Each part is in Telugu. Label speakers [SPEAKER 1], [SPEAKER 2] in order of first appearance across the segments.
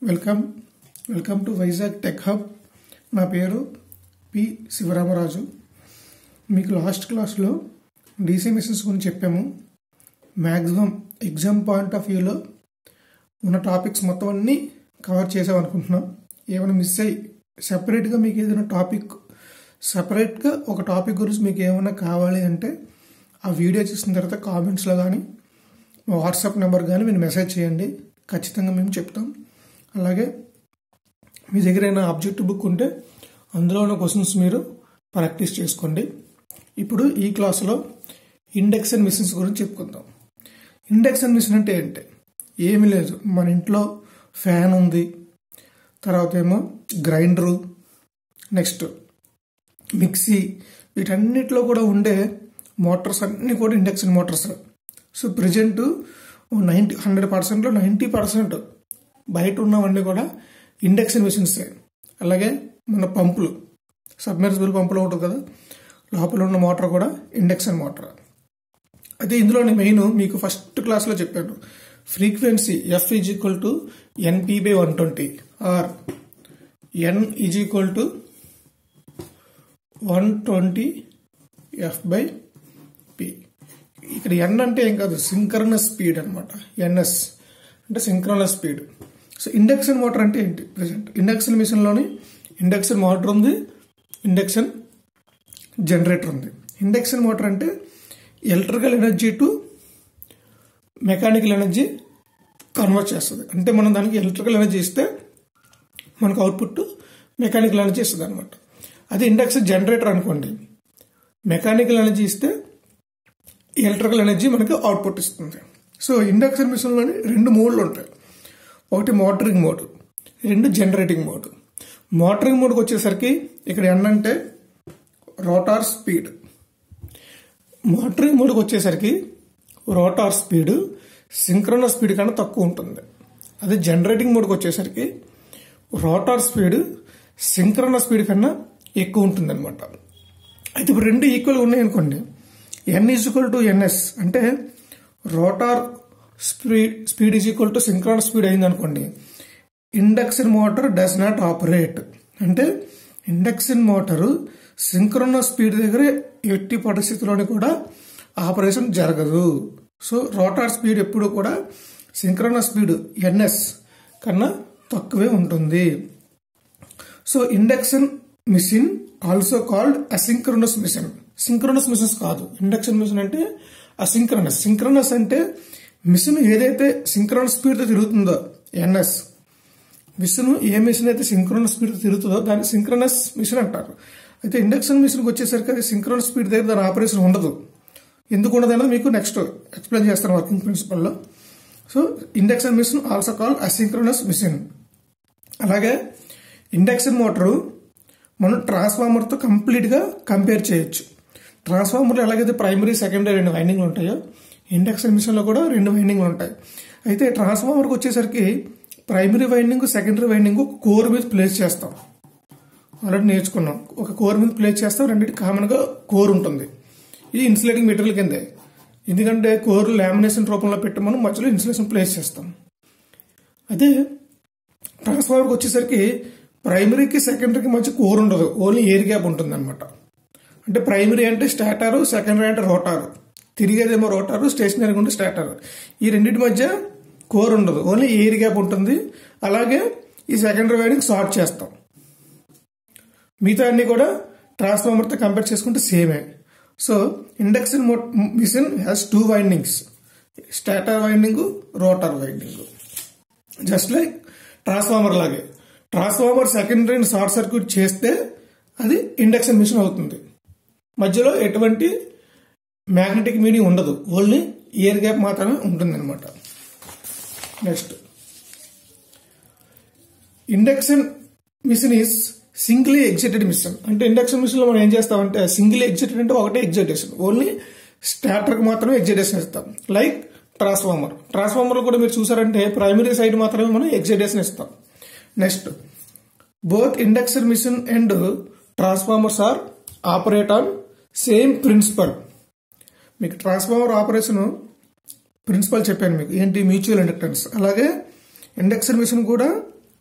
[SPEAKER 1] welcome welcome to Vizag tech hub నా పేరు పి శివరామరాజు మీకు లాస్ట్ క్లాస్లో డీసీ మిషన్స్ గురించి చెప్పాము మ్యాక్సిమం ఎగ్జామ్ పాయింట్ ఆఫ్ వ్యూలో ఉన్న టాపిక్స్ మొత్తం అన్నీ కవర్ చేసామనుకుంటున్నాం ఏమైనా మిస్ అయ్యి సపరేట్గా మీకు ఏదైనా టాపిక్ సపరేట్గా ఒక టాపిక్ గురించి మీకు ఏమైనా కావాలి అంటే ఆ వీడియో చూసిన తర్వాత కామెంట్స్లో కానీ మా వాట్సాప్ నెంబర్ కానీ మీరు మెసేజ్ చేయండి ఖచ్చితంగా మేము చెప్తాం అలాగే మీ దగ్గర ఏమైనా ఆబ్జెక్ట్ బుక్ ఉంటే అందులో ఉన్న క్వశ్చన్స్ మీరు ప్రాక్టీస్ చేసుకోండి ఇప్పుడు ఈ క్లాస్లో ఇండక్షన్ మిషన్స్ గురించి చెప్పుకుందాం ఇండక్షన్ మిషన్ అంటే ఏంటి ఏమీ లేదు మన ఇంట్లో ఫ్యాన్ ఉంది తర్వాత ఏమో గ్రైండరు నెక్స్ట్ మిక్సీ వీటన్నిటిలో కూడా ఉండే మోటార్స్ అన్నీ కూడా induction motors so present ninety hundred పర్సెంట్లో నైంటీ పర్సెంట్ బయట ఉన్నవన్నీ కూడా ఇండక్షన్ మిషన్సే అలాగే మన పంపులు సబ్మెర్సిబుల్ పంపులో ఉంటుంది కదా లోపల ఉన్న మోటార్ కూడా ఇండక్షన్ మోటార్ అయితే ఇందులోని మెయిన్ మీకు ఫస్ట్ క్లాస్లో చెప్పాను frequency F is equal to NP by one twenty R N is equal to one twenty F by P ఇక్కడ ఎన్ అంటే ఏం కాదు సింక్రనస్ స్పీడ్ అనమాట ఎన్ఎస్ అంటే synchronous speed so induction motor అంటే ఏంటి ప్రజెంట్ ఇండక్షన్ మిషన్లోని ఇండక్షన్ మోటార్ ఉంది ఇండక్షన్ జనరేటర్ ఉంది ఇండక్షన్ మోటార్ అంటే electrical energy to mechanical energy convert చేస్తుంది అంటే మనం దానికి ఎలక్ట్రికల్ ఎనర్జీ ఇస్తే మనకు అవుట్పుట్ మెకానికల్ ఎనర్జీ ఇస్తుంది అనమాట అది ఇండక్షన్ జనరేటర్ అనుకోండి మెకానికల్ ఎనర్జీ ఇస్తే ఎలక్ట్రికల్ ఎనర్జీ మనకి అవుట్పుట్ ఇస్తుంది సో ఇండక్షన్ మిషన్లోని రెండు మోడ్లు ఉంటాయి ఒకటి మోటరింగ్ మోడ్ రెండు జనరేటింగ్ మోడ్ మోటరింగ్ మోడ్కి వచ్చేసరికి ఇక్కడ ఏంటంటే రోటార్ స్పీడ్ మోటరింగ్ మోడ్కి వచ్చేసరికి రోటార్ స్పీడ్ సింక్రోనస్ స్పీడ్ కన్నా తక్కువ ఉంటుంది అదే జనరేటింగ్ మోడ్కి వచ్చేసరికి రోటార్ స్పీడ్ సింక్రోనస్ స్పీడ్ కన్నా ఎక్కువ ఉంటుంది అనమాట అయితే ఇప్పుడు రెండు ఈక్వల్గా ఉన్నాయి అనుకోండి N is equal to NS అంటే rotor speed speed is equal to synchronous speed అయింది అనుకోండి induction motor does not operate అంటే ఇండక్షన్ మోటారు సింక్రోనస్ స్పీడ్ దగ్గర ఎట్టి పరిస్థితుల్లోని కూడా ఆపరేషన్ జరగదు సో రోటార్ స్పీడ్ ఎప్పుడు కూడా సింక్రోనస్ స్పీడ్ ఎన్ఎస్ కన్నా తక్కువే ఉంటుంది so induction machine also called asynchronous machine synchronous machines కాదు ఇండక్షన్ మిషన్ అంటే అసింక్రనస్ సింక్రనస్ అంటే మిషన్ ఏదైతే సింక్రోనస్ స్పీడ్తో తిరుగుతుందో ఎన్ఎస్ మిషన్ ఏ మిషన్ అయితే సింక్రోనస్ స్పీడ్తో తిరుగుతుందో దాన్ని సింక్రనస్ మిషన్ అంటారు అయితే ఇండక్షన్ మిషన్కి వచ్చేసరికి అది సింక్రోనస్ స్పీడ్ దగ్గర దాని ఆపరేషన్ ఉండదు ఎందుకు ఉండదు అనేది మీకు నెక్స్ట్ ఎక్స్ప్లెయిన్ చేస్తాను వర్కింగ్ ప్రిన్సిపల్లో so induction machine also call asynchronous machine అలాగే ఇండక్షన్ మోటారు మనం ట్రాన్స్ఫార్మర్తో కంప్లీట్గా కంపేర్ చేయొచ్చు ట్రాన్స్ఫార్మర్లో ఎలాగైతే ప్రైమరీ సెకండరీ రెండు వైండింగ్లు ఉంటాయో ఇండక్షన్ మిషన్లో కూడా రెండు వైండింగ్లు ఉంటాయి అయితే ట్రాన్స్ఫార్మర్కి వచ్చేసరికి primary winding secondary winding core మీద ప్లేస్ చేస్తాం ఆల్రెడీ నేర్చుకున్నాం ఒక కోర్ మీద ప్లేస్ చేస్తాం రెండింటి కామన్గా కోర్ ఉంటుంది ఇది ఇన్సులేటింగ్ మెటీరియల్ కిందే ఎందుకంటే కోర్ లామినేషన్ రూపంలో పెట్టి మనం మధ్యలో ఇన్సులేషన్ ప్లేస్ చేస్తాం అదే ట్రాన్స్ఫార్మర్కి వచ్చేసరికి ప్రైమరీకి సెకండరీకి మధ్య కోర్ ఉండదు ఓన్లీ ఎయిర్ గ్యాప్ ఉంటుంది అనమాట అంటే ప్రైమరీ అంటే స్టాటారు సెకండరీ అంటే రోటారు తిరిగేదేమో రోటారు స్టేషనరీ ఉంటే స్టాటారు ఈ రెండింటి మధ్య కోర్ ఉండదు ఓన్లీ ఎయిర్ గ్యాప్ ఉంటుంది అలాగే ఈ సెకండరీ వైండింగ్ షార్ట్ చేస్తాం మిగతా అన్ని కూడా ట్రాన్స్ఫార్మర్తో కంపేర్ చేసుకుంటే సేమే so induction machine has two windings stator winding rotor winding just like transformer లాగే ట్రాన్స్ఫార్మర్ సెకండరీని షార్ట్ సర్క్యూట్ చేస్తే అది ఇండక్షన్ మిషన్ అవుతుంది మధ్యలో ఎటువంటి మ్యాగ్నెటిక్ మీడియం ఉండదు ఓన్లీ ఇయర్ గ్యాప్ మాత్రమే ఉంటుంది అనమాట next induction machine is singly excited machine అంటే ఇండక్షన్ మిషన్లో మనం ఏం చేస్తామంటే సింగిల్ ఎగ్జైటెడ్ అంటే ఒకటే ఎగ్జైటేషన్ ఓన్లీ స్టార్టర్కి మాత్రమే ఎగ్జైటేషన్ ఇస్తాం లైక్ ట్రాన్స్ఫార్మర్ ట్రాన్స్ఫార్మర్లో కూడా మీరు చూసారంటే ప్రైమరీ సైడ్ మాత్రమే మనం ఎగ్జైటేషన్ ఇస్తాం next both induction machine and transformers are operate on same principle మీకు ట్రాన్స్ఫార్మర్ ఆపరేషన్ ప్రిన్సిపల్ చెప్పాను మీకు ఏంటి మ్యూచువల్ ఇండక్టెన్స్ అలాగే ఇండక్షన్ మిషన్ కూడా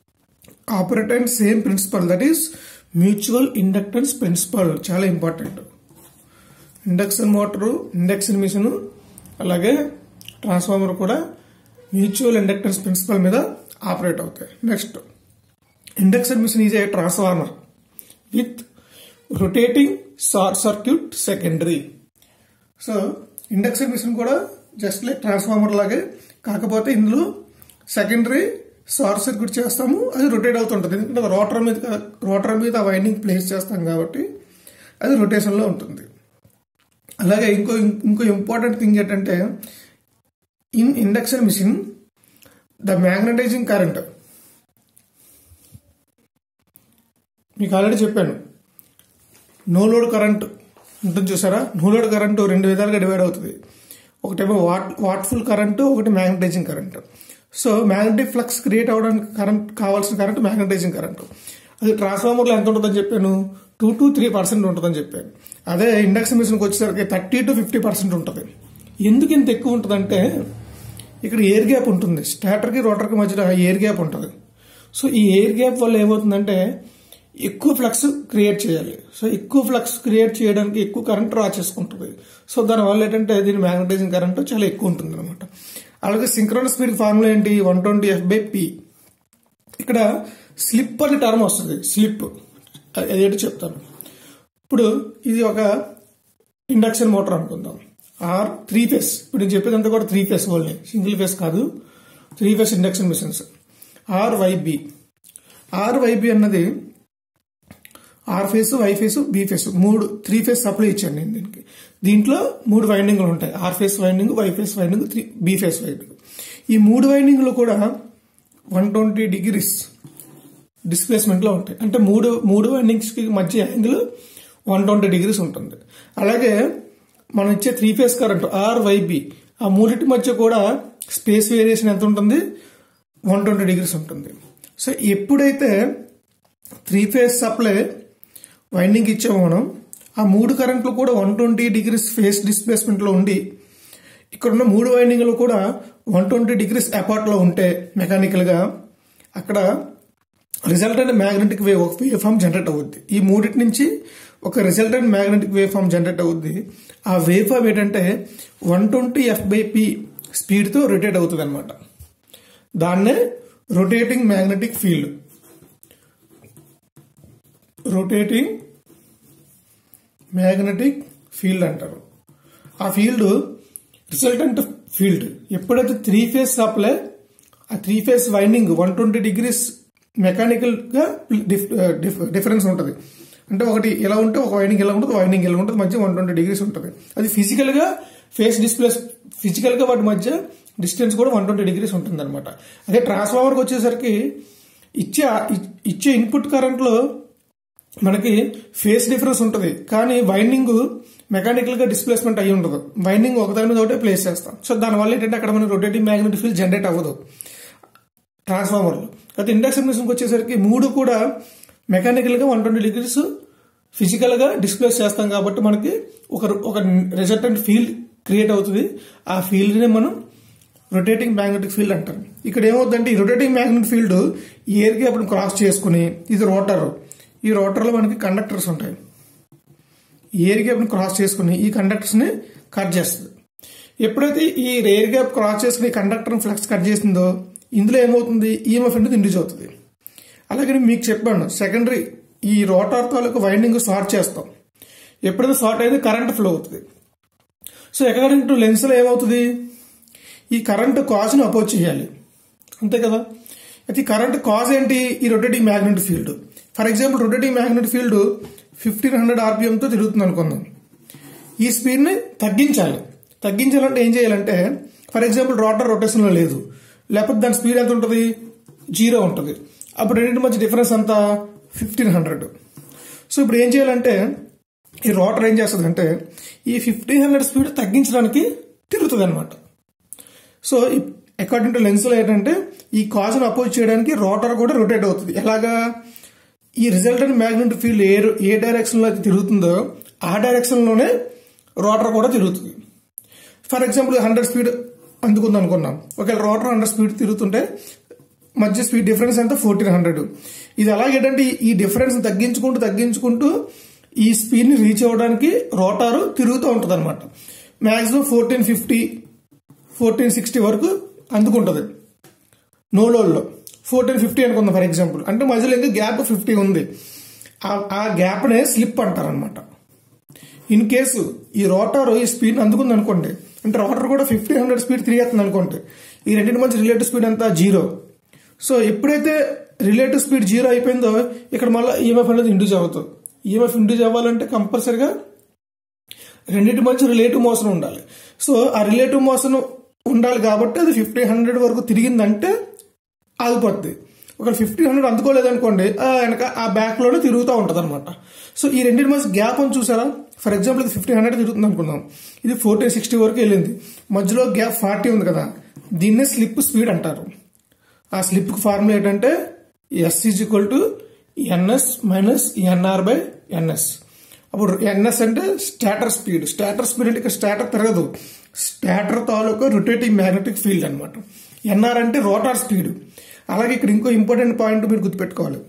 [SPEAKER 1] operate and same principle that is mutual inductance principle చాలా important induction motor induction machine అలాగే ట్రాన్స్ఫార్మర్ కూడా మ్యూచువల్ ఇండక్టెన్స్ ప్రిన్సిపల్ మీద ఆపరేట్ అవుతాయి next induction machine is a transformer with rotating short circuit secondary so induction machine కూడా జస్ట్ లైక్ ట్రాన్స్ఫార్మర్ లాగే కాకపోతే ఇందులో సెకండరీ షార్ట్ సర్క్యూట్ చేస్తాము అది రొటేట్ అవుతుంటుంది ఎందుకంటే రోటర్ మీద రోటర్ మీద ఆ వైండింగ్ ప్లేస్ చేస్తాం కాబట్టి అది రొటేషన్లో ఉంటుంది అలాగే ఇంకో ఇంకో ఇంపార్టెంట్ థింగ్ ఏంటంటే in induction machine the magnetizing current మీకు ఆల్రెడీ చెప్పాను నో లోడ్ కరెంట్ ఉంటుంది చూసారా నో లోడ్ కరెంటు రెండు విధాలుగా డివైడ్ అవుతుంది ఒకటేమో వాట్ వాట్ఫుల్ కరెంటు ఒకటి magnetizing current so magnetic flux create అవ్వడానికి కరెంట్ కావాల్సిన కరెంట్ మ్యాగ్నటైజింగ్ కరెంటు అది ట్రాన్స్ఫార్మర్లో ఎంత ఉంటుందని చెప్పాను టూ టు త్రీ పర్సెంట్ ఉంటుందని చెప్పాను అదే ఇండక్షన్ మిషన్కి వచ్చేసరికి థర్టీ టు ఫిఫ్టీ పర్సెంట్ ఉంటుంది ఎందుకు ఇంత ఎక్కువ ఉంటుందంటే ఇక్కడ ఎయిర్ గ్యాప్ ఉంటుంది స్టార్టర్కి రోటర్కి మధ్యలో ఎయిర్ గ్యాప్ ఉంటుంది సో ఈ ఎయిర్ గ్యాప్ వల్ల ఏమవుతుందంటే ఎక్కువ ఫ్లక్స్ క్రియేట్ చేయాలి సో ఎక్కువ ఫ్లక్స్ క్రియేట్ చేయడానికి ఎక్కువ కరెంట్ డ్రా చేసుకుంటుంది సో దానివల్ల ఏంటంటే దీని మ్యాగ్నటైజింగ్ కరెంట్ చాలా ఎక్కువ ఉంటుంది అనమాట అలాగే సింక్రోనస్ స్పీడ్ ఫార్ములా ఏంటి one twenty F by P ఇక్కడ స్లిప్ అనే టర్మ్ వస్తుంది స్లిప్ అదేంటి చెప్తాను ఇప్పుడు ఇది ఒక ఇండక్షన్ మోటార్ అనుకుందాం ఆర్ త్రీ ఫేస్ ఇప్పుడు నేను చెప్పేదంతా కూడా three phase only single phase కాదు three phase induction machines R YB R YB అన్నది R phase Y phase B phase మూడు త్రీ ఫేస్ సప్లై ఇచ్చాను నేను దీనికి దీంట్లో మూడు వైండింగ్లు ఉంటాయి R phase winding why face winding three B phase winding ఈ మూడు వైండింగ్లు కూడా వన్ ట్వంటీ డిగ్రీస్ డిస్ప్లేస్మెంట్ లో ఉంటాయి అంటే మూడు మూడు వైండింగ్స్ కి మధ్య యాంగిల్ వన్ ట్వంటీ డిగ్రీస్ ఉంటుంది అలాగే మనం ఇచ్చే three phase current R YB ఆ మూడింటి మధ్య కూడా స్పేస్ వేరియేషన్ ఎంత ఉంటుంది వన్ ట్వంటీ డిగ్రీస్ ఉంటుంది సో ఎప్పుడైతే త్రీ ఫేస్ సప్లై వైండింగ్ ఇచ్చాము మనం ఆ మూడు కరెంట్లు కూడా వన్ ట్వంటీ డిగ్రీస్ ఫేస్ డిస్ప్లేస్మెంట్లో ఉండి ఇక్కడ ఉన్న మూడు వైండింగ్లు కూడా వన్ ట్వంటీ డిగ్రీస్ అపార్ట్లో ఉంటే మెకానికల్గా అక్కడ రిజల్టెంట్ మ్యాగ్నెటిక్ వేవ్ ఒక వేవ్ ఫామ్ జనరేట్ అవుద్ది ఈ మూడింటి నుంచి ఒక resultant magnetic wave form generate అవుద్ది ఆ వేవ్ ఫామ్ ఏంటంటే one twenty F by P స్పీడ్తో రొటేట్ అవుతుంది అనమాట దాన్నే rotating magnetic field rotating magnetic field అంటారు ఆ ఫీల్డ్ రిజల్టెంట్ ఫీల్డ్ ఎప్పుడైతే త్రీ ఫేస్ సప్లై ఆ three phase winding one twenty degrees mechanical గా డిఫరెన్స్ ఉంటుంది అంటే ఒకటి ఎలా ఉంటే ఒక వైండింగ్ ఎలా ఉంటుంది వైండింగ్ ఎలా ఉంటుంది మధ్య వన్ ట్వంటీ డిగ్రీస్ ఉంటుంది అది ఫిజికల్ గా ఫేస్ డిస్ప్లేస్ ఫిజికల్ గా వాటి మధ్య డిస్టెన్స్ కూడా వన్ ట్వంటీ డిగ్రీస్ ఉంటుంది అనమాట అదే ట్రాన్స్ఫార్మర్కి వచ్చేసరికి ఇచ్చే ఇచ్చే ఇన్పుట్ కరెంట్ లో మనకి ఫేస్ డిఫరెన్స్ ఉంటుంది కానీ వైండింగ్ మెకానికల్ గా డిస్ప్లేస్మెంట్ అయ్యి ఉండదు వైండింగ్ ఒకదాని మీద ఒకటే ప్లేస్ చేస్తాం సో దానివల్ల ఏంటంటే అక్కడ మనకి రొటేటింగ్ మ్యాగ్నెటిక్ ఫీల్డ్ జనరేట్ అవ్వదు ట్రాన్స్ఫార్మర్లో అయితే ఇండక్షన్ మిషన్కి వచ్చేసరికి మూడు కూడా మెకానికల్ గా వన్ ట్వంటీ డిగ్రీస్ ఫిజికల్ గా డిస్ప్లేస్ చేస్తాం కాబట్టి మనకి ఒక ఒక రిజల్టెంట్ ఫీల్డ్ క్రియేట్ అవుతుంది ఆ ఫీల్డ్ ని మనం రొటేటింగ్ మ్యాగ్నెటిక్ ఫీల్డ్ అంటారు ఇక్కడ ఏమవుతుందంటే ఈ rotating magnetic field air gap cross చేసుకుని ఇది రోటర్ ఈ రోటర్లో మనకి కండక్టర్స్ ఉంటాయి ఎయిర్ గ్యాప్ క్రాస్ చేసుకుని ఈ కండక్టర్స్ ని కట్ చేస్తుంది ఎప్పుడైతే ఈ ఎయిర్ గ్యాప్ క్రాస్ చేసుకుని కండక్టర్ ఫ్లక్స్ కట్ చేసిందో ఇందులో ఏమవుతుంది ఈఎంఎఫ్ అనేది ఇండ్యూస్ అవుతుంది అలాగే నేను మీకు చెప్పాను సెకండరీ ఈ రోటర్ తాలూకు వైండింగ్ షార్ట్ చేస్తాం ఎప్పుడైతే షార్ట్ అయితే కరెంట్ ఫ్లో అవుతుంది సో అకార్డింగ్ టు లెన్స్ లో ఏమవుతుంది ఈ కరెంట్ కాజ్ను అపోజ్ చేయాలి అంతే కదా అయితే ఈ కరెంట్ కాజ్ ఏంటి ఈ rotating magnetic field for example rotating magnetic field fifteen hundred ఆర్పిఎంతో తిరుగుతుంది అనుకుందాం ఈ స్పీడ్ని తగ్గించాలి తగ్గించాలంటే ఏం చేయాలంటే ఫర్ ఎగ్జాంపుల్ రోటర్ రొటేషన్లో లేదు లేకపోతే దాని స్పీడ్ ఎంత ఉంటుంది జీరో ఉంటుంది అప్పుడు రెండింటి మధ్య డిఫరెన్స్ అంతా ఫిఫ్టీన్ హండ్రెడ్ సో ఇప్పుడు ఏం చేయాలంటే ఈ రోటర్ ఏం చేస్తుంది అంటే ఈ ఫిఫ్టీన్ హండ్రెడ్ స్పీడ్ తగ్గించడానికి తిరుగుతుంది అనమాట సో అకార్డింగ్ టు లెన్స్ లో ఏంటంటే ఈ కాజ్ను అపోజ్ చేయడానికి రోటర్ కూడా రొటేట్ అవుతుంది ఎలాగా ఈ రిజల్టెంట్ మ్యాగ్నెటిక్ ఫీల్డ్ ఏ ఏ డైరెక్షన్ లో అయితే తిరుగుతుందో ఆ డైరెక్షన్ లోనే రోటర్ కూడా తిరుగుతుంది ఫర్ ఎగ్జాంపుల్ హండ్రెడ్ స్పీడ్ అందుకుంది అనుకున్నాం ఒకవేళ రోటర్ హండ్రెడ్ స్పీడ్ తిరుగుతుంటే మధ్య స్పీడ్ డిఫరెన్స్ ఎంత ఫోర్టీన్ హండ్రెడ్ ఇది అలాగేంటంటే ఈ డిఫరెన్స్ తగ్గించుకుంటూ తగ్గించుకుంటూ ఈ స్పీడ్ ని రీచ్ అవ్వడానికి రోటారు తిరుగుతూ ఉంటుంది అనమాట maximum fourteen fifty fourteen sixty వరకు అందుకుంటుంది నో లోడ్లో ఫోర్టీన్ ఫిఫ్టీ అనుకుందాం ఫర్ ఎగ్జాంపుల్ అంటే మధ్యలో ఇంకా గ్యాప్ ఫిఫ్టీ ఉంది ఆ- ఆ గ్యాప్నే స్లిప్ అంటారనమాట ఇన్ కేసు ఈ రోటర్ ఈ స్పీడ్ అందుకుంది అనుకోండి అంటే రోటర్ కూడా ఫిఫ్టీ హండ్రెడ్ స్పీడ్ తిరిగేస్తుంది అనుకోండి ఈ రెండింటి మధ్య రిలేటివ్ స్పీడ్ అంతా జీరో సో ఎప్పుడైతే రిలేటివ్ స్పీడ్ జీరో అయిపోయిందో ఇక్కడ మళ్ళీ ఈఎంఎఫ్ అనేది ఇండ్యూస్ అవుతుంది ఈఎంఎఫ్ ఇండ్యూస్ అవ్వాలంటే కంపల్సరిగా రెండింటి మధ్య రిలేటివ్ మోషన్ ఉండాలి సో ఆ రిలేటివ్ మోషన్ ఉండాలి కాబట్టి అది ఫిఫ్టీ హండ్రెడ్ వరకు తిరిగిందంటే ఆగిపోద్ది ఒక ఫిఫ్టీ హండ్రెడ్ అందుకోలేదనుకోండి ఆ వెనక ఆ బ్యాక్ లోనే తిరుగుతూ ఉంటుంది అనమాట సో ఈ రెండింటి మధ్య గ్యాప్ అని చూసారా ఫర్ ఎగ్జాంపుల్ ఇది ఫిఫ్టీ హండ్రెడ్ తిరుగుతుంది అనుకుందాం ఇది ఫోర్టీన్ సిక్స్టీ వరకు వెళ్ళింది మధ్యలో గ్యాప్ ఫార్టీ ఉంది కదా దీన్నే స్లిప్ స్పీడ్ అంటారు ఆ స్లిప్ ఫార్ములా ఏంటంటే S is equal to NS minus NR by NS అప్పుడు ఎన్ఎస్ అంటే స్టాటర్ స్పీడ్ స్టాటర్ స్పీడ్ అంటే ఇక్కడ స్టాటర్ తిరగదు స్టాటర్ తాలూకు రొటేటింగ్ మ్యాగ్నెటిక్ ఫీల్డ్ అనమాట ఎన్ఆర్ అంటే రోటార్ స్పీడ్ అలాగే ఇక్కడ ఇంకో ఇంపార్టెంట్ పాయింట్ మీరు గుర్తుపెట్టుకోవాలి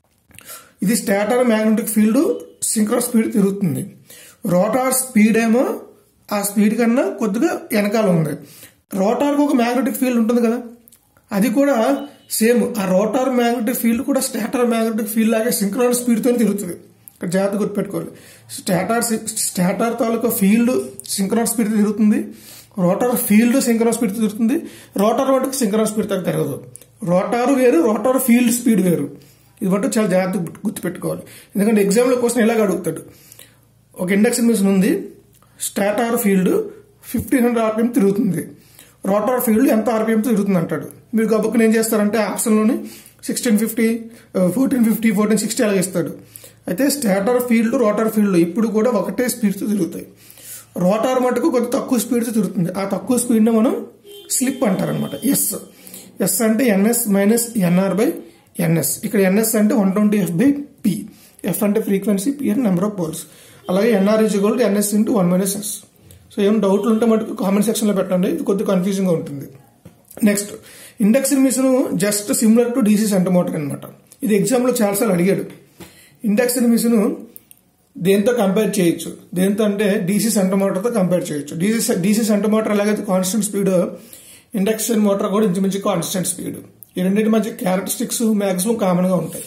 [SPEAKER 1] ఇది stator magnetic field synchro speed తిరుగుతుంది రోటార్ స్పీడ్ ఏమో ఆ స్పీడ్ కన్నా కొద్దిగా వెనకాల ఉంది రోటార్కి ఒక మ్యాగ్నెటిక్ ఫీల్డ్ ఉంటుంది కదా అది కూడా సేమ్ ఆ రోటార్ మ్యాగ్నెటిక్ ఫీల్డ్ కూడా స్టాటర్ మ్యాగ్నెటిక్ ఫీల్డ్ లాగే సింక్రోన్ స్పీడ్తో తిరుగుతుంది ఇక్కడ జాగ్రత్త గుర్తుపెట్టుకోవాలి స్టాటార్ స్టాటార్ తాలూకా ఫీల్డ్ సింక్రోన్ స్పీడ్ తిరుగుతుంది రోటార్ ఫీల్డ్ సింక్రోన్ స్పీడ్ తిరుగుతుంది రోటార్ మటుకు సింక్రోన్ స్పీడ్ తో తిరగదు రోటార్ వేరు రోటార్ ఫీల్డ్ స్పీడ్ వేరు ఇది మటుకు చాలా జాగ్రత్త గుర్తుపెట్టుకోవాలి ఎందుకంటే ఎగ్జామ్లో క్వశ్చన్ ఇలాగ అడుగుతాడు ఒక ఇండక్షన్ మిషన్ ఉంది stator field fifteen hundred RPM తిరుగుతుంది రోటార్ ఫీల్డ్ ఎంత ఆర్పిఎం తిరుగుతుంది అంటాడు మీరు గబుక్కుని ఏం చేస్తారంటే ఆప్షన్లోని sixteen fifty fourteen fifty fourteen sixty అలాగే ఇస్తాడు అయితే స్టాటర్ ఫీల్డ్ రోటార్ ఫీల్డ్ ఇప్పుడు కూడా ఒకటే స్పీడ్తో తిరుగుతాయి రోటార్ మటుకు కొంత తక్కువ స్పీడ్తో తిరుగుతుంది ఆ తక్కువ స్పీడ్ని మనం స్లిప్ అంటారనమాట ఎస్ ఎస్ అంటే NS minus NR by NS ఇక్కడ ఎన్ఎస్ అంటే one twenty F by P F అంటే ఫ్రీక్వెన్సీ పి అంటే నెంబర్ ఆఫ్ పోల్స్ అలాగే NR is equal to NS into one minus S so ఏం డౌట్లు ఉంటే మటుకు కామెంట్ సెక్షన్లో పెట్టండి ఇది కొద్దిగా కన్ఫ్యూజింగ్గా ఉంటుంది next induction machine just similar to DC shunt motor అనమాట ఇది ఎగ్జామ్లో చాలాసార్లు అడిగాడు ఇండక్షన్ మిషన్ దేంతో కంపేర్ చేయొచ్చు దేంతో అంటే డీసీ సెంటర్ మోటార్తో కంపేర్ చేయొచ్చు డీసీ డీసీ సెంటర్ మోటార్ ఎలాగైతే కాన్స్టెంట్ స్పీడ్ ఇండక్షన్ మోటార్ కూడా ఇంచుమించు కాన్స్టెంట్ స్పీడ్ ఈ రెండింటి మధ్య క్యారెక్టరిస్టిక్స్ మాక్సిమం కామన్గా ఉంటాయి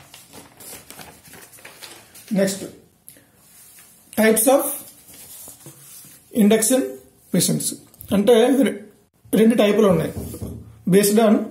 [SPEAKER 1] next types of induction machines అంటే రె- రెండు టైపులు ఉన్నాయి based on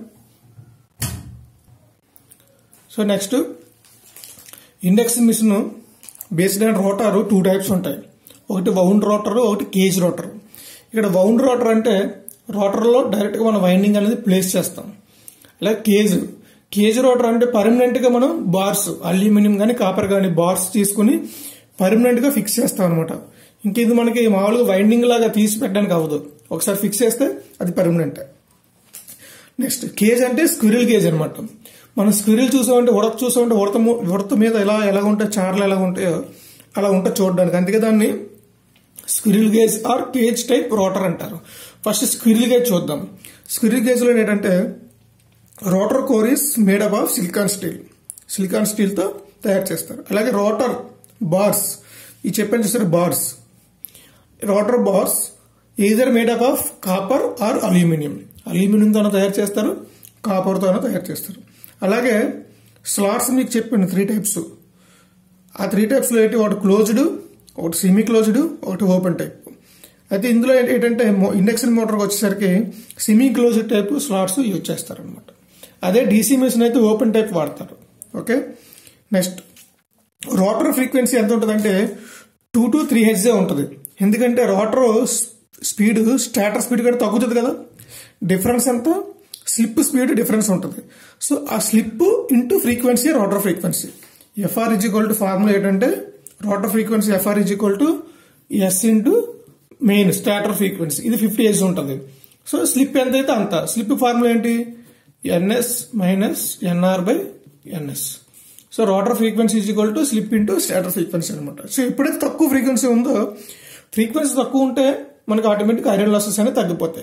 [SPEAKER 1] so next induction machine based on rotor two types ఉంటాయి ఒకటి వౌండ్ రోటర్ ఒకటి కేజ్ రోటర్ ఇక్కడ వౌండ్ రోటర్ అంటే రోటర్లో డైరెక్ట్గా మనం వైండింగ్ అనేది ప్లేస్ చేస్తాం అలాగే కేజ్ కేజ్ రోటర్ అంటే పర్మనెంట్గా మనం బార్స్ అల్యూమినియం కానీ కాపర్ కానీ బార్స్ తీసుకుని పర్మనెంట్గా ఫిక్స్ చేస్తాం అనమాట ఇంక ఇది మనకి మామూలుగా వైండింగ్ లాగా తీసి పెట్టడానికి అవ్వదు ఒకసారి ఫిక్స్ చేస్తే అది పర్మనెంట్ నెక్స్ట్ కేజ్ అంటే స్క్విరిల్ కేజ్ అనమాట మనం స్క్విరిల్ చూసామంటే ఉడత చూసామంటే ఉడత ము- ఉడత మీద ఎలా ఎలా ఉంటాయి చార్లు ఎలా ఉంటాయో అలా ఉంటుంది చూడడానికి అందుకే దాన్ని squirrel cage or cage type rotor అంటారు ఫస్ట్ స్క్విరిల్ గేజ్ చూద్దాం స్క్విరిల్ గేజ్లో ఏంటంటే rotor core is made up of silicon steel silicon స్టీల్తో తయారు చేస్తారు అలాగే రోటర్ బార్స్ ఈ చెప్పాను చూస్తారు bars rotor bars either made up of copper or aluminium అల్యూమినియంతోనే తయారు చేస్తారు కాపర్తోనే తయారు చేస్తారు అలాగే స్లాట్స్ మీకు చెప్పాను త్రీ టైప్స్ ఆ త్రీ టైప్స్లో ఏంటి ఒకటి క్లోజ్డ్ ఒకటి సెమీ క్లోజ్డ్ ఒకటి ఓపెన్ టైప్ అయితే ఇందులో ఏంటి- ఏంటంటే మో- ఇండక్షన్ మోటార్కి వచ్చేసరికి semi closed type slots use చేస్తారనమాట అదే డీసీ మిషన్ అయితే ఓపెన్ టైప్ వాడతారు ఓకే నెక్స్ట్ రోటర్ ఫ్రీక్వెన్సీ ఎంత ఉంటుందంటే టూ టు త్రీ హెచ్జే ఉంటుంది ఎందుకంటే రోటర్ స్పీడ్ స్టాటర్ స్పీడ్ కంటే తగ్గుతుంది కదా డిఫరెన్స్ ఎంత స్లిప్ స్పీడ్ డిఫరెన్స్ ఉంటుంది సో ఆ slip into frequency rotor frequency FR is equal to formula ఏంటంటే rotor frequency FR is equal to S into main stator frequency ఇది ఫిఫ్టీ హెచ్ ఉంటుంది సో స్లిప్ ఎంత అయితే అంత స్లిప్ ఫార్ములా ఏంటి NS minus NR by NS so rotor frequency is equal to slip into stator frequency అనమాట సో ఎప్పుడైతే తక్కువ ఫ్రీక్వెన్సీ ఉందో ఫ్రీక్వెన్సీ తక్కువ ఉంటే మనకి ఆటోమేటిక్ ఐరన్ లాసెస్ అనేవి తగ్గిపోతాయి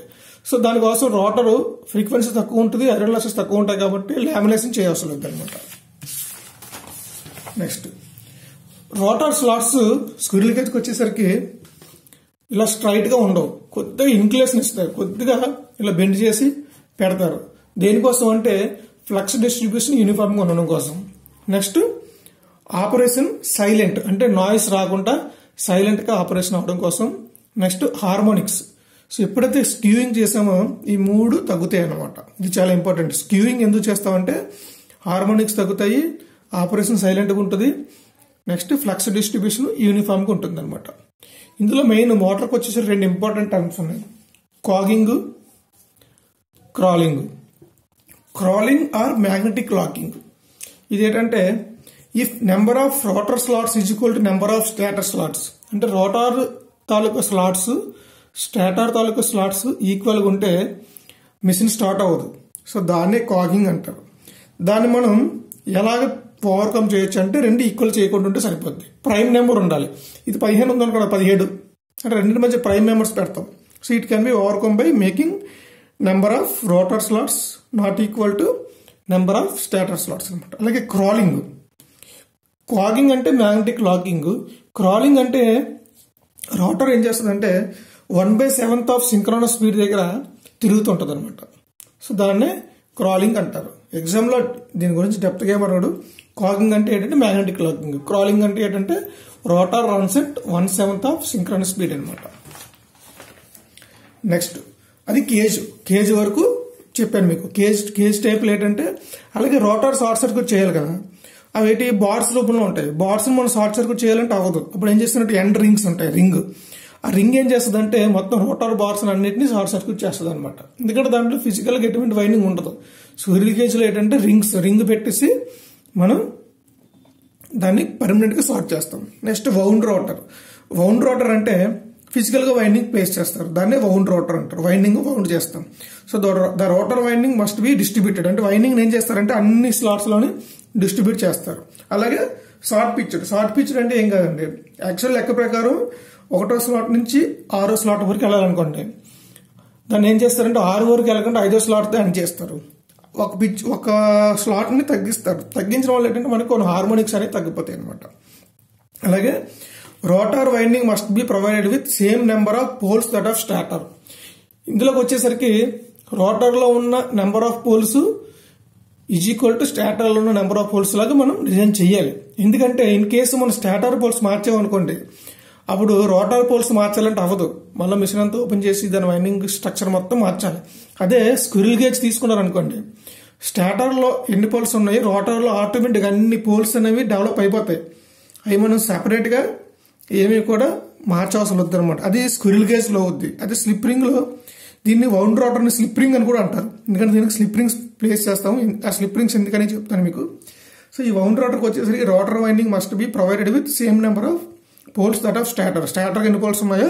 [SPEAKER 1] సో దానికోసం రోటర్ ఫ్రీక్వెన్సీ తక్కువ ఉంటుంది ఐరన్ లాసెస్ తక్కువ ఉంటాయి కాబట్టి లామినేషన్ చేయవలసి లేదు అనమాట నెక్స్ట్ రోటర్ స్లాట్స్ స్క్విరిల్ కేజ్కి వచ్చేసరికి ఇలా స్ట్రైట్ గా ఉండవు కొద్దిగా ఇన్క్లేషన్ ఇస్తాయి కొద్దిగా ఇలా బెండ్ చేసి పెడతారు దేనికోసం అంటే ఫ్లక్స్ డిస్ట్రిబ్యూషన్ యూనిఫామ్ గా ఉండడం కోసం నెక్స్ట్ ఆపరేషన్ సైలెంట్ అంటే నాయిస్ రాకుండా సైలెంట్ గా ఆపరేషన్ అవడం కోసం నెక్స్ట్ హార్మోనిక్స్ సో ఎప్పుడైతే స్క్యూయింగ్ చేసామో ఈ మూడు తగ్గుతాయి అన్నమాట ఇది చాలా ఇంపార్టెంట్ స్క్యూయింగ్ ఎందుకు చేస్తామంటే హార్మోనిక్స్ తగ్గుతాయి ఆపరేషన్ సైలెంట్గా ఉంటుంది నెక్స్ట్ ఫ్లక్స్ డిస్ట్రిబ్యూషన్ యూనిఫామ్గా ఉంటుంది అనమాట ఇందులో మెయిన్ మోటార్కి వచ్చేసరికి రెండు ఇంపార్టెంట్ టర్మ్స్ ఉన్నాయి cogging crawling crawling or magnetic locking ఇది ఏంటంటే if number of rotor slots is equal to number of stator slots అంటే రోటార్ తాలూకా స్లాట్స్ స్టాటర్ తాలూకా స్లాట్స్ ఈక్వల్గా ఉంటే మిషన్ స్టార్ట్ అవ్వదు సో దాన్నే కాగింగ్ అంటారు దాన్ని మనం ఎలాగ ఓవర్కమ్ చేయొచ్చు అంటే రెండు ఈక్వల్ చేయకుండా ఉంటే సరిపోద్ది ప్రైమ్ నెంబర్ ఉండాలి ఇది పదిహేను ఉంది అనుకోండి పదిహేడు అంటే రెండింటి మధ్య ప్రైమ్ నెంబర్స్ పెడతాం so it can be overcome by making number of rotor slots not equal to number of stator slots అనమాట అలాగే క్రాలింగ్ క్వాగింగ్ అంటే మ్యాగ్నెటిక్ లాకింగ్ క్రాలింగ్ అంటే రోటర్ ఏం చేస్తుందంటే one by seventh of synchronous speed దగ్గర తిరుగుతుంటుంది అనమాట సో దాన్నే క్రాలింగ్ అంటారు ఎగ్జామ్లో దీని గురించి డెప్త్గా ఏమన్నాడు కాగింగ్ అంటే ఏంటంటే మ్యాగ్నెటిక్ లాకింగ్ క్రాలింగ్ అంటే ఏంటంటే rotor runs at one seventh of synchronous speed అనమాట నెక్స్ట్ అది కేజ్ కేజ్ వరకు చెప్పాను మీకు కేజ్ కేజ్ టైప్లు ఏంటంటే అలాగే రోటర్ షార్ట్ సర్క్యూట్ చేయాలి కదా అవి ఏంటి బార్స్ రూపంలో ఉంటాయి బార్స్ మనం షార్ట్ సర్క్యూట్ చేయాలంటే అవ్వదు అప్పుడు ఏం చేస్తున్నట్టు ఎండ్ రింగ్స్ ఉంటాయి రింగ్ ఆ రింగ్ ఏం చేస్తుంది అంటే మొత్తం రోటర్ బార్స్ అన్నింటినీ షార్ట్ సర్క్యూట్ చేస్తుంది అనమాట ఎందుకంటే దాంట్లో ఫిజికల్గా ఎటువంటి వైండింగ్ ఉండదు సూర్యుల కేజీలో ఏంటంటే రింగ్స్ రింగ్ పెట్టేసి మనం దాన్ని పర్మనెంట్గా షార్ట్ చేస్తాం next wound rotor wound rotor అంటే ఫిజికల్గా వైండింగ్ ప్లేస్ చేస్తారు దాన్నే వౌండ్ రోటర్ అంటారు వైండింగ్ వౌండ్ చేస్తాం so the rotor winding must be distributed అంటే వైండింగ్ ఏం చేస్తారంటే అన్ని స్లాట్స్లోని డిస్ట్రిబ్యూట్ చేస్తారు అలాగే షార్ట్ పిక్చర్ షార్ట్ పిక్చర్ అంటే ఏం కాదండి యాక్చువల్ లెక్క ప్రకారం ఒకటో స్లాట్ నుంచి ఆరో స్లాట్ వరకు వెళ్ళాలనుకోండి దాన్ని ఏం చేస్తారంటే ఆరు వరకు వెళ్ళకుండా ఐదో స్లాట్ అని చేస్తారు ఒక పిచ్ ఒక స్లాట్ని తగ్గిస్తారు తగ్గించడం వల్ల ఏంటంటే మనకు కొన్ని హార్మోనిక్స్ అనేవి తగ్గిపోతాయి అనమాట అలాగే rotor winding must be provided with same number of poles that of starter ఇందులోకి వచ్చేసరికి రోటర్లో ఉన్న number of poles is equal to స్టాటర్లో ఉన్న నెంబర్ ఆఫ్ పోల్స్ లాగా మనం డిజైన్ చేయాలి ఎందుకంటే ఇన్ కేసు మనం స్టాటర్ పోల్స్ మార్చామనుకోండి అప్పుడు రోటర్ పోల్స్ మార్చాలంటే అవ్వదు మళ్ళీ మిషన్ అంతా ఓపెన్ చేసి దాని వైండింగ్ స్ట్రక్చర్ మొత్తం మార్చాలి అదే స్క్విరిల్ గేజ్ తీసుకున్నారనుకోండి స్టాటర్లో ఎన్ని పోల్స్ ఉన్నాయి రోటర్లో ఆటోమేటిక్గా అన్ని పోల్స్ అనేవి డెవలప్ అయిపోతాయి అవి మనం సెపరేట్గా ఏమీ కూడా మార్చవలసి వద్దు అనమాట అది స్క్విరిల్ గేజ్లో అవుద్ది అదే స్లిప్ రింగ్లో దీన్ని వౌండ్ రోటర్ని స్లిప్ రింగ్ అని కూడా అంటారు ఎందుకంటే దీనికి స్లిప్ రింగ్స్ ప్లేస్ చేస్తాం ఆ స్లిప్ రింగ్స్ ఎందుకని చెప్తాను మీకు సో ఈ వౌండ్ రోటర్కి వచ్చేసరికి rotor winding must be provided with same number of poles that of stator stator ఎన్ని పోల్స్ ఉన్నాయో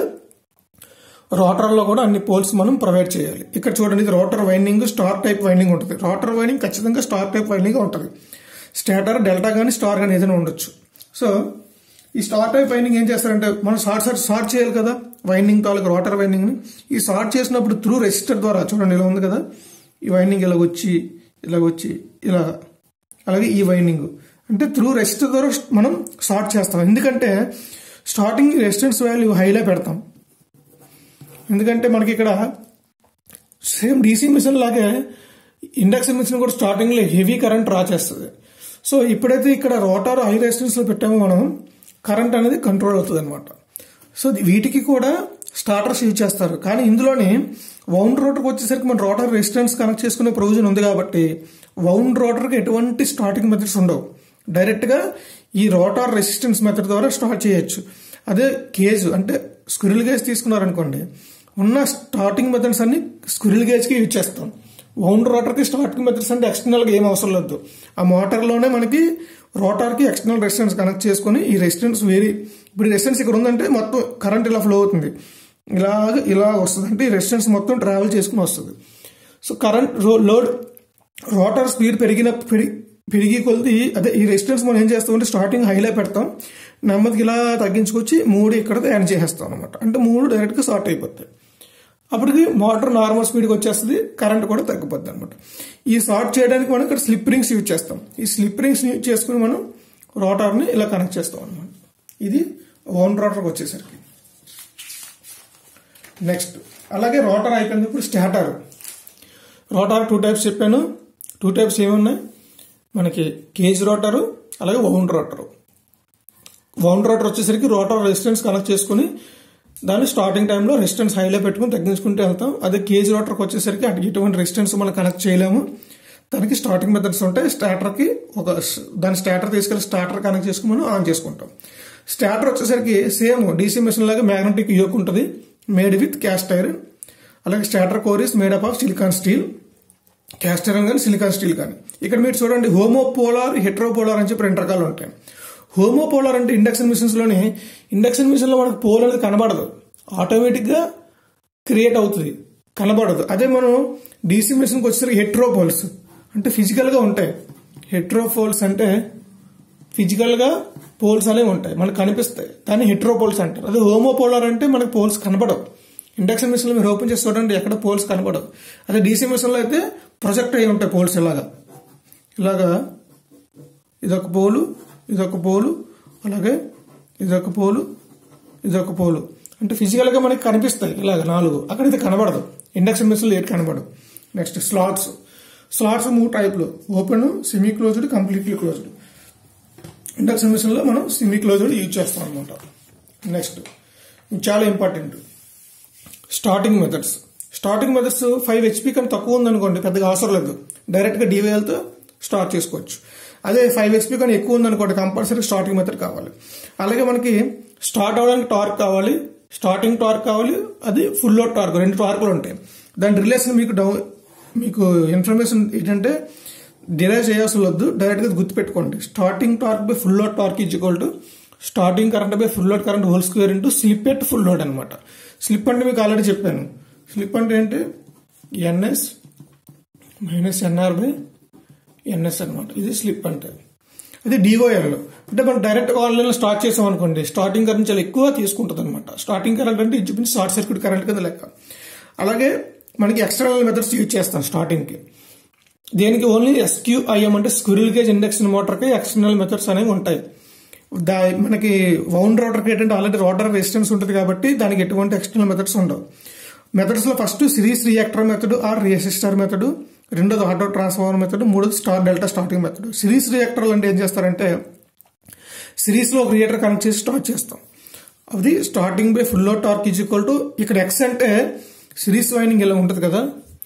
[SPEAKER 1] రోటర్లో కూడా అన్ని పోల్స్ మనం ప్రొవైడ్ చేయాలి ఇక్కడ చూడండి ఇది rotor winding star type winding ఉంటుంది రోటర్ వైండింగ్ ఖచ్చితంగా స్టార్ టైప్ వైండింగ్ ఉంటుంది స్టాటర్ డెల్టా కానీ స్టార్ కానీ ఏదైనా ఉండొచ్చు సో ఈ స్టార్ టైప్ వైండింగ్ ఏం చేస్తారంటే మనం షార్ట్ షార్ట్ షార్ట్ చేయాలి కదా వైండింగ్ తాలూకు రోటర్ వైండింగ్ని ఈ షార్ట్ చేసినప్పుడు త్రూ రెసిస్టర్ ద్వారా చూడండి ఇలా ఉంది కదా ఈ వైండింగ్ ఇలా వచ్చి ఇలా వచ్చి ఇలా అలాగే ఈ వైండింగ్ అంటే త్రూ రెసిస్టర్ ద్వారా మనం షార్ట్ చేస్తాం ఎందుకంటే స్టార్టింగ్ రెసిస్టెన్స్ వాల్యూ హైలో పెడతాం ఎందుకంటే మనకి ఇక్కడ సేమ్ డీసీ మిషన్ లాగే ఇండక్షన్ మిషన్ కూడా స్టార్టింగ్లో హెవీ కరెంట్ డ్రా చేస్తుంది సో ఇప్పుడైతే ఇక్కడ రోటార్ హై రెసిస్టెన్స్లో పెట్టామో మనం కరెంట్ అనేది కంట్రోల్ అవుతుంది అనమాట సో వీటికి కూడా స్టార్టర్స్ యూజ్ చేస్తారు కానీ ఇందులోనే వౌండ్ రోటర్కి వచ్చేసరికి మన రోటర్ రెసిస్టెన్స్ కనెక్ట్ చేసుకునే ప్రొవిజన్ ఉంది కాబట్టి వౌండ్ రోటర్కి ఎటువంటి స్టార్టింగ్ మెథడ్స్ ఉండవు డైరెక్ట్గా ఈ రోటార్ రెసిస్టెన్స్ మెథడ్ ద్వారా స్టార్ట్ చేయొచ్చు అదే కేజ్ అంటే స్క్విరిల్ గేజ్ తీసుకున్నారనుకోండి ఉన్న స్టార్టింగ్ మెథడ్స్ అన్ని స్క్విరిల్ గేజ్కి యూజ్ చేస్తాం వౌండ్ రోటర్కి స్టార్టింగ్ మెథడ్స్ అంటే ఎక్స్టర్నల్గా ఏం అవసరం లేదు ఆ మోటార్లోనే మనకి రోటార్కి ఎక్స్టర్నల్ రెసిస్టెన్స్ కనెక్ట్ చేసుకుని ఈ రెసిస్టెన్స్ వేరీ ఇప్పుడు రెసిస్టెన్స్ ఇక్కడ ఉందంటే మొత్తం కరెంట్ ఇలా ఫ్లో అవుతుంది ఇలాగ ఇలా వస్తుంది అంటే ఈ రెసిస్టెన్స్ మొత్తం ట్రావెల్ చేసుకుని వస్తుంది so current load rotor speed పెరిగిన పెరిగి కొలిది అదే ఈ రెసిస్టెన్స్ మనం ఏం చేస్తామంటే స్టార్టింగ్ హైలో పెడతాం నెమ్మదికి ఇలా తగ్గించుకొచ్చి మూడు ఇక్కడ యాడ్ చేసేస్తాం అనమాట అంటే మూడు డైరెక్ట్గా షార్ట్ అయిపోతాయి అప్పటికి మోటార్ నార్మల్ స్పీడ్కి వచ్చేస్తుంది కరెంట్ కూడా తగ్గిపోద్ది అనమాట ఈ షార్ట్ చేయడానికి మనం ఇక్కడ స్లిప్ రింగ్స్ యూజ్ చేస్తాం ఈ స్లిప్ రింగ్స్ యూజ్ చేసుకుని మనం రోటార్ని ఇలా కనెక్ట్ చేస్తాం అనమాట ఇది ఓన్ రోటర్కి వచ్చేసరికి నెక్స్ట్ అలాగే రోటర్ అయిపోయింది ఇప్పుడు స్టాటర్ రోటార్ టూ టైప్స్ చెప్పాను టూ టైప్స్ ఏమున్నాయి మనకి కేజ్ రోటరు అలాగే వౌండ్ రోటరు వౌండ్ రోటర్ వచ్చేసరికి రోటర్ రెసిస్టెన్స్ కనెక్ట్ చేసుకుని దాన్ని స్టార్టింగ్ టైంలో రెసిస్టెన్స్ హైలో పెట్టుకుని తగ్గించుకుంటూ వెళ్తాం అదే కేజ్ రోటర్కి వచ్చేసరికి అటు ఎటువంటి రెసిస్టెన్స్ మనం కనెక్ట్ చేయలేము దానికి స్టార్టింగ్ మెథడ్స్ ఉంటాయి స్టార్టర్కి ఒక దాని స్టార్టర్ తీసుకెళ్లి స్టార్టర్ కనెక్ట్ చేసుకుని మనం ఆన్ చేసుకుంటాం స్టార్టర్ వచ్చేసరికి సేమ్ డీసీ మిషన్ లాగా మ్యాగ్నెటిక్ యోక్ ఉంటుంది మేడ్ విత్ క్యాస్ట్ ఐరన్ అలాగే starter core is made up of silicon steel cast iron కానీ సిలికాన్ స్టీల్ కానీ ఇక్కడ మీరు చూడండి హోమోపోలార్ హెట్రోపోలార్ అని చెప్పి రెండు రకాలు ఉంటాయి హోమోపోలార్ అంటే ఇండక్షన్ మిషన్స్లోని ఇండక్షన్ మిషన్లో మనకు పోల్ అనేది కనబడదు ఆటోమేటిక్గా క్రియేట్ అవుతుంది కనబడదు అదే మనం డీసీ మిషన్కి వచ్చేసరికి హెట్రోపోల్స్ అంటే ఫిజికల్గా ఉంటాయి హెట్రోపోల్స్ అంటే ఫిజికల్గా పోల్స్ అనేవి ఉంటాయి మనకు కనిపిస్తాయి దాన్ని హెట్రోపోల్స్ అంటారు అదే హోమోపోలార్ అంటే మనకు పోల్స్ కనబడవు ఇండక్షన్ మిషన్లో మీరు ఓపెన్ చేసి చూడండి ఎక్కడ పోల్స్ కనబడవు అదే డీసీ మిషన్లో అయితే ప్రొజెక్ట్ అయి ఉంటాయి పోల్స్ ఇలాగా ఇలాగా ఇదొక పోలు ఇదొక పోలు అలాగే ఇదొక పోలు ఇదొక పోలు అంటే ఫిజికల్గా మనకి కనిపిస్తాయి ఇలాగ నాలుగు అక్కడైతే కనబడదు ఇండక్షన్ మిషన్లో ఏది కనబడదు నెక్స్ట్ స్లాట్స్ స్లాట్స్ మూడు టైప్లు open semi closed completely closed induction మిషన్లో మనం సెమీ క్లోజ్డ్ యూజ్ చేస్తాం అనమాట నెక్స్ట్ చాలా important starting methods starting methods five HP కన్నా తక్కువ ఉందనుకోండి పెద్దగా అవసరం లేదు డైరెక్ట్గా డీవీఎల్తో స్టార్ట్ చేసుకోవచ్చు అదే ఫైవ్ హెచ్పి కన్నా ఎక్కువ ఉందనుకోండి కంపల్సరీ స్టార్టింగ్ మెథడ్ కావాలి అలాగే మనకి స్టార్ట్ అవ్వడానికి టార్క్ కావాలి స్టార్టింగ్ టార్క్ కావాలి అది ఫుల్ లోడ్ టార్క్ రెండు టార్కులు ఉంటాయి దాని రిలేషన్ మీకు డౌన్ మీకు ఇన్ఫర్మేషన్ ఏంటంటే డిరైవ్ చేయాల్సి వద్దు డైరెక్ట్గా గుర్తుపెట్టుకోండి starting torque by full load torque is equal to starting current by full load current whole square into slip at full load అనమాట స్లిప్ అంటే మీకు ఆల్రెడీ చెప్పాను స్లిప్ అంటే ఏంటి NS minus NR by NS అనమాట ఇది స్లిప్ అంటే అది డిఓఎల్ అంటే మనం డైరెక్ట్ ఆన్లైన్లో స్టార్ట్ చేసాం అనుకోండి స్టార్టింగ్ కరెంట్ చాలా ఎక్కువ తీసుకుంటుంది అనమాట స్టార్టింగ్ కరెంట్ అంటే ఇంచుమించు షార్ట్ సర్క్యూట్ కరెంట్ కింద లెక్క అలాగే మనకి ఎక్స్టర్నల్ మెథడ్స్ యూజ్ చేస్తాం స్టార్టింగ్కి దేనికి ఓన్లీ ఎస్క్యూఐఎం అంటే స్క్విరిల్ గేజ్ ఇండక్షన్ మోటార్కి ఎక్స్టర్నల్ మెథడ్స్ అనేవి ఉంటాయి దా మనకి వౌండ్ రోటర్కి ఏంటంటే ఆల్రెడీ రోటర్ రెసిస్టెన్స్ ఉంటుంది కాబట్టి దానికి ఎటువంటి ఎక్స్టర్నల్ మెథడ్స్ ఉండవు మెథడ్స్లో first series reactor method or resistor method రెండోది ఆటో ట్రాన్స్ఫార్మర్ మెథడ్ మూడోది star delta starting method series రియాక్టర్లు అంటే ఏం చేస్తారంటే సిరీస్లో ఒక రియాక్టర్ కనెక్ట్ చేసి స్టార్ట్ చేస్తాం అది starting by full torque is equal to ఇక్కడ ఎక్స్ అంటే సిరీస్ వైండింగ్ ఇలా ఉంటుంది కదా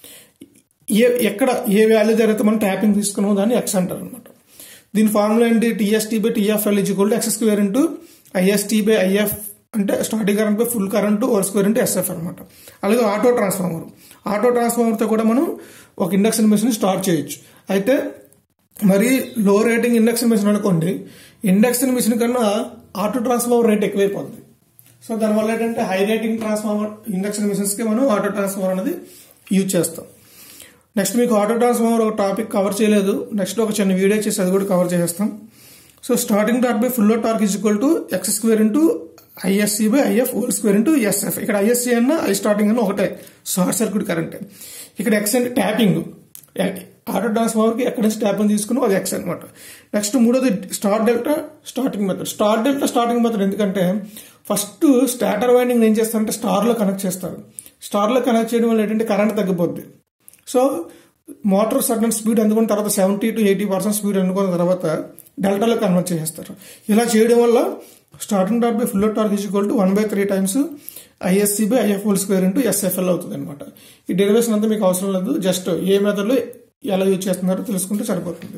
[SPEAKER 1] ఏ ఎక్కడ ఏ వాల్యూ జరిగితే మనం ట్యాపింగ్ తీసుకున్నామో దాన్ని ఎక్స్ అంటారు అనమాట దీని ఫార్ములా ఏంటి TST by TFL is equal to X square into IST by IF అంటే starting current by full current whole square into SF అనమాట అలాగే ఆటో ట్రాన్స్ఫార్మర్ ఆటో ట్రాన్స్ఫార్మర్తో కూడా మనం ఒక ఇండక్షన్ మెషిన్ స్టార్ట్ చేయొచ్చు అయితే మరి లో రేటింగ్ ఇండక్షన్ మెషిన్ అనుకోండి ఇండక్షన్ మెషిన్ కన్నా ఆటో ట్రాన్స్ఫార్మర్ రేట్ ఎక్కువైపోతుంది సో దానివల్ల ఏంటంటే హై రేటింగ్ ట్రాన్స్ఫార్మర్ ఇండక్షన్ మిషన్స్కి మనం ఆటో ట్రాన్స్ఫార్మర్ అనేది యూజ్ చేస్తాం నెక్స్ట్ మీకు ఆటో ట్రాన్స్ఫార్మర్ ఒక టాపిక్ కవర్ చేయలేదు నెక్స్ట్ ఒక చిన్న వీడియో చేసి అది కూడా కవర్ చేసేస్తాం so starting torque by full torque is equal to X square into ISC by IF whole square into SF ఇక్కడ ఐఎస్సి అన్న ఐ స్టార్టింగ్ అన్న ఒకటే షార్ట్ సర్క్యూట్ కరెంట్ ఇక్కడ ఎక్స్ అంటే ట్యాపింగ్ ఆటో ట్రాన్స్ఫార్మర్కి ఎక్కడి నుంచి ట్యాపింగ్ తీసుకున్నాం అది ఎక్స్ అనమాట నెక్స్ట్ మూడోది star delta starting method star delta starting method ఎందుకంటే ఫస్ట్ స్టార్టర్ వైండింగ్ ఏం చేస్తారంటే స్టార్లో కనెక్ట్ చేస్తారు స్టార్లో కనెక్ట్ చేయడం వల్ల ఏంటంటే కరెంట్ తగ్గిపోద్ది సో మోటార్ సడన్ స్పీడ్ అందుకున్న తర్వాత seventy to eighty percent speed అందుకున్న తర్వాత డెల్టాలో కన్వర్ట్ చేసేస్తారు ఇలా చేయడం వల్ల starting torque by full torque is equal to one by three times ISC by IF whole square into SFL అవుతుంది అనమాట ఈ డెరివేషన్ అంతా మీకు అవసరం లేదు జస్ట్ ఏ మెథడ్లో ఎలా యూజ్ చేస్తున్నారో తెలుసుకుంటే సరిపోతుంది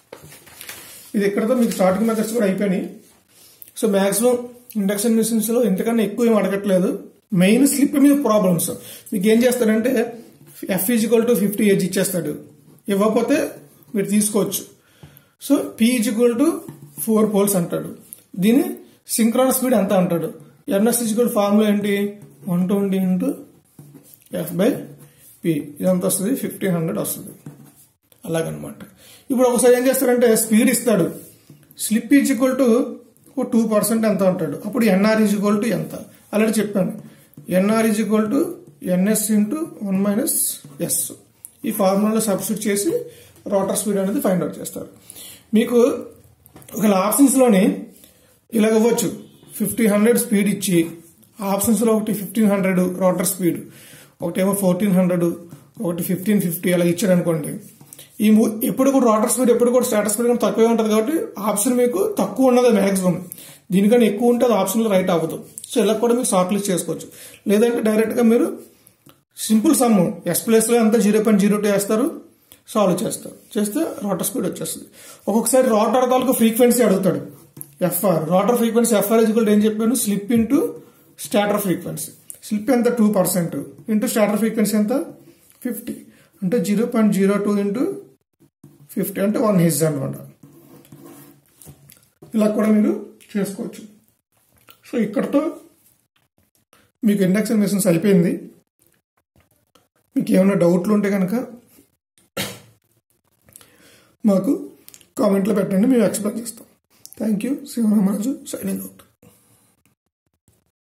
[SPEAKER 1] ఇది ఇక్కడతో మీకు స్టార్టింగ్ మెథడ్స్ కూడా అయిపోయినాయి సో మ్యాక్సిమం ఇండక్షన్ మిషన్స్లో ఇంతకన్నా ఎక్కువ ఏం అడగట్లేదు మెయిన్ స్లిప్ మీద ప్రాబ్లమ్స్ మీకు ఏం చేస్తాడంటే F is equal to fifty H ఇచ్చేస్తాడు ఇవ్వకపోతే మీరు తీసుకోవచ్చు so P is equal to four poles అంటాడు దీని సింక్రాన్ స్పీడ్ ఎంత అంటాడు ఎన్ఎస్ ఈజికల్ ఫార్ములా ఏంటి one twenty into F by P ఇదంతా వస్తుంది ఫిఫ్టీన్ హండ్రెడ్ వస్తుంది అలాగనమాట ఇప్పుడు ఒకసారి ఏం చేస్తాడంటే స్పీడ్ ఇస్తాడు slip is equal to two percent ఎంత అంటాడు అప్పుడు ఎన్ఆర్ ఈజ్ ఈక్వల్ టు ఎంత ఆల్రెడీ చెప్పాను NR is equal to NS into one minus S ఈ ఫార్ములాలో సబ్స్టిట్యూట్ చేసి రోటర్ స్పీడ్ అనేది ఫైండ్ అవుట్ చేస్తారు మీకు ఒకవేళ ఆప్షన్స్లోని ఇలాగ ఇవ్వచ్చు ఫిఫ్టీ హండ్రెడ్ స్పీడ్ ఇచ్చి ఆప్షన్స్లో ఒకటి ఫిఫ్టీన్ హండ్రెడ్ రోటర్ స్పీడ్ ఒకటేమో ఫోర్టీన్ హండ్రెడ్ ఒకటి ఫిఫ్టీన్ ఫిఫ్టీ అలా ఇచ్చాడు అనుకోండి ఈ మూ- ఎప్పుడు కూడా రోటర్ స్పీడ్ ఎప్పుడు కూడా స్టాటస్ స్పీడ్ కన్నా తక్కువే ఉంటుంది కాబట్టి ఆప్షన్ మీకు తక్కువ ఉన్నది మ్యాక్సిమం దీనికన్నా ఎక్కువ ఉంటే అది ఆప్షన్లో రైట్ అవ్వదు సో ఇలా కూడా మీరు షార్ట్ లిస్ట్ చేసుకోవచ్చు లేదంటే డైరెక్ట్గా మీరు సింపుల్ సమ్ ఎస్ ప్లేస్లో అంతా జీరో పాయింట్ జీరో టూ వేస్తారు సాల్వ్ చేస్తారు చేస్తే రోటర్ స్పీడ్ వచ్చేస్తుంది ఒక్కొక్కసారి రోటర్ తాలూకు ఫ్రీక్వెన్సీ అడుగుతాడు FR rotor frequency FR is equal ఏం చెప్పాను slip into stator frequency slip ఎంత two percent into stator frequency ఎంత ఫిఫ్టీ అంటే zero point zero two into fifty అంటే వన్ హిజ్ అనమాట ఇలా కూడా మీరు చేసుకోవచ్చు సో ఇక్కడతో మీకు ఇండక్షన్ మెషిన్స్ అయిపోయింది మీకు ఏమైనా డౌట్లు ఉంటే కనుక మాకు కామెంట్లో పెట్టండి మేము ఎక్స్ప్లెయిన్ చేస్తాం thank you Sivaramaraju signing out